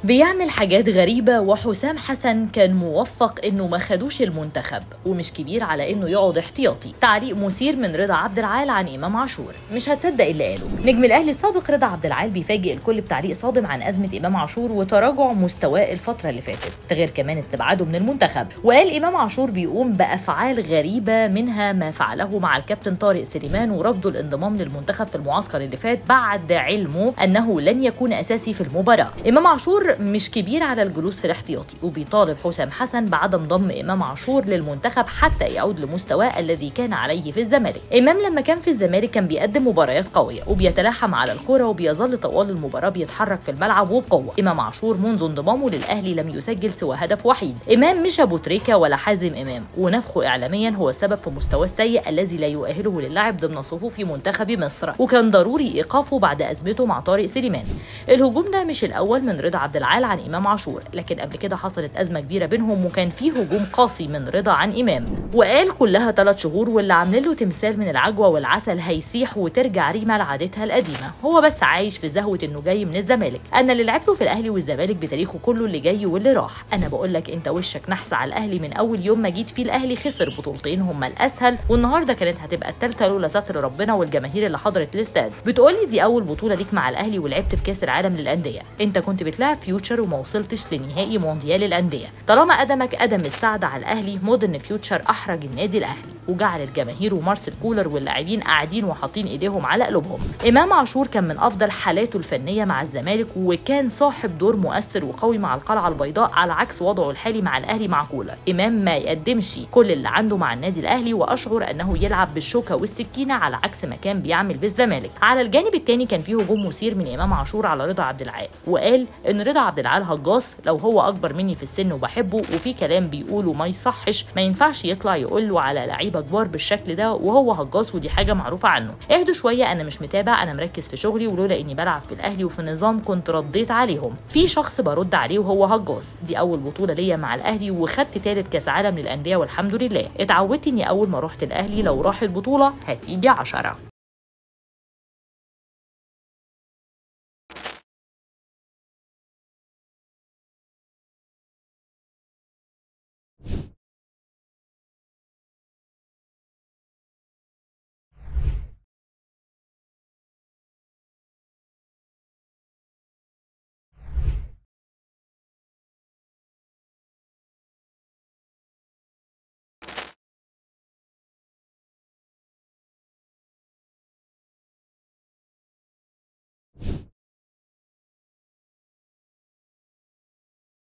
بيعمل حاجات غريبة وحسام حسن كان موفق انه ما خدوش المنتخب ومش كبير على انه يقعد احتياطي تعليق مثير من رضا عبد العال عن امام عاشور مش هتصدق اللي قاله نجم الاهلي السابق رضا عبد العال بيفاجئ الكل بتعليق صادم عن ازمة امام عاشور وتراجع مستواه الفترة اللي فاتت ده غير كمان استبعاده من المنتخب وقال امام عاشور بيقوم بافعال غريبة منها ما فعله مع الكابتن طارق سليمان ورفضه الانضمام للمنتخب في المعسكر اللي فات بعد علمه انه لن يكون اساسي في المباراة امام عاشور مش كبير على الجلوس في الاحتياطي وبيطالب حسام حسن بعدم ضم امام عاشور للمنتخب حتى يعود لمستواه الذي كان عليه في الزمالك امام لما كان في الزمالك كان بيقدم مباريات قويه وبيتلاحم على الكره وبيظل طوال المباراه بيتحرك في الملعب وبقوه امام عاشور منذ انضمامه للاهلي لم يسجل سوى هدف وحيد امام مش ابو تريكه ولا حازم امام ونفخه اعلاميا هو السبب في مستواه السيء الذي لا يؤهله للعب ضمن صفوف منتخب مصر وكان ضروري ايقافه بعد ازمته مع طارق سليمان الهجوم ده مش الاول من رضا عبد العال عن امام عاشور لكن قبل كده حصلت ازمه كبيره بينهم وكان في هجوم قاسي من رضا عن امام وقال كلها ثلاث شهور واللي عاملين له تمثال من العجوه والعسل هيسيح وترجع ريما لعادتها القديمه هو بس عايش في زهوه انه جاي من الزمالك انا اللي لعبته في الاهلي والزمالك بتاريخه كله اللي جاي واللي راح انا بقول لك انت وشك نحس على الاهلي من اول يوم ما جيت فيه الاهلي خسر بطولتين هما الاسهل والنهارده كانت هتبقى الثالثه لولا ستر ربنا والجماهير اللي حضرت الاستاد بتقولي دي اول بطوله ليك مع الاهلي ولعبت في كاس العالم للانديه انت كنت بتلعب فيوتشر وما وصلتش لنهائي مونديال الانديه طالما قدمك قدم السعد على الاهلي مودرن فيوتشر احرج النادي الاهلي وجعل الجماهير ومارسيل كولر واللاعبين قاعدين وحاطين ايديهم على قلوبهم امام عاشور كان من افضل حالاته الفنيه مع الزمالك وكان صاحب دور مؤثر وقوي مع القلعه البيضاء على عكس وضعه الحالي مع الاهلي مع كولر امام ما يقدمش كل اللي عنده مع النادي الاهلي واشعر انه يلعب بالشوكه والسكينه على عكس ما كان بيعمل بالزمالك على الجانب الثاني كان في هجوم مثير من امام عاشور على رضا عبد العال وقال ان رضا عبد العال هجاص لو هو اكبر مني في السن وبحبه وفي كلام بيقوله ما يصحش ما ينفعش يطلع يقول له على لعيبه كبار بالشكل ده وهو هجاص ودي حاجه معروفه عنه اهدوا شويه انا مش متابع انا مركز في شغلي ولولا اني بلعب في الاهلي وفي النظام كنت رديت عليهم في شخص برد عليه وهو هجاص دي اول بطوله ليا مع الاهلي وخدت ثالث كاس عالم للانديه والحمد لله اتعودت اني اول ما رحت الاهلي لو راحت بطوله هتيجي عشرة